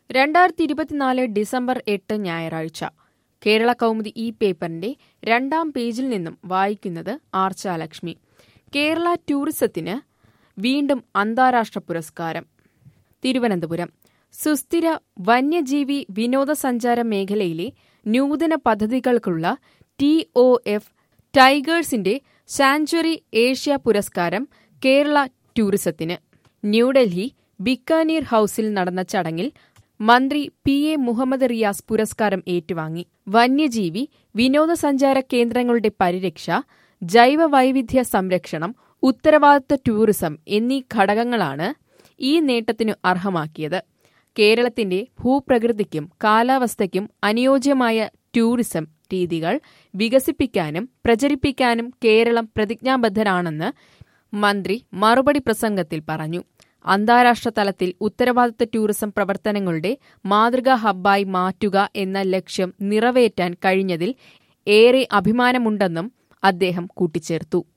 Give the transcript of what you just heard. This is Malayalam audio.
രണ്ടായിരത്തി ഇരുപത്തിനാല് ഡിസംബർ എട്ട് ഞായറാഴ്ച കേരള കൗമുദി ഈ പേപ്പറിന്റെ രണ്ടാം പേജിൽ നിന്നും വായിക്കുന്നത് ആർച്ചാലക്ഷ്മി കേരള ടൂറിസത്തിന് വീണ്ടും അന്താരാഷ്ട്ര പുരസ്കാരം തിരുവനന്തപുരം സുസ്ഥിര വന്യജീവി വിനോദസഞ്ചാര മേഖലയിലെ നൂതന പദ്ധതികൾക്കുള്ള ടി ഒ എഫ് ടൈഗേഴ്സിന്റെ സാങ്ച്വറി ഏഷ്യ പുരസ്കാരം കേരള ടൂറിസത്തിന് ന്യൂഡൽഹി ബിക്കാനീർ ഹൌസിൽ നടന്ന ചടങ്ങിൽ മന്ത്രി പി എ മുഹമ്മദ് റിയാസ് പുരസ്കാരം ഏറ്റുവാങ്ങി വന്യജീവി വിനോദസഞ്ചാര കേന്ദ്രങ്ങളുടെ പരിരക്ഷ ജൈവ വൈവിധ്യ സംരക്ഷണം ഉത്തരവാദിത്ത ടൂറിസം എന്നീ ഘടകങ്ങളാണ് ഈ നേട്ടത്തിനു അർഹമാക്കിയത് കേരളത്തിന്റെ ഭൂപ്രകൃതിക്കും കാലാവസ്ഥയ്ക്കും അനുയോജ്യമായ ടൂറിസം രീതികൾ വികസിപ്പിക്കാനും പ്രചരിപ്പിക്കാനും കേരളം പ്രതിജ്ഞാബദ്ധരാണെന്ന് മന്ത്രി മറുപടി പ്രസംഗത്തിൽ പറഞ്ഞു അന്താരാഷ്ട്ര തലത്തിൽ ഉത്തരവാദിത്ത ടൂറിസം പ്രവർത്തനങ്ങളുടെ മാതൃകാ ഹബ്ബായി മാറ്റുക എന്ന ലക്ഷ്യം നിറവേറ്റാൻ കഴിഞ്ഞതിൽ ഏറെ അഭിമാനമുണ്ടെന്നും അദ്ദേഹം കൂട്ടിച്ചേർത്തു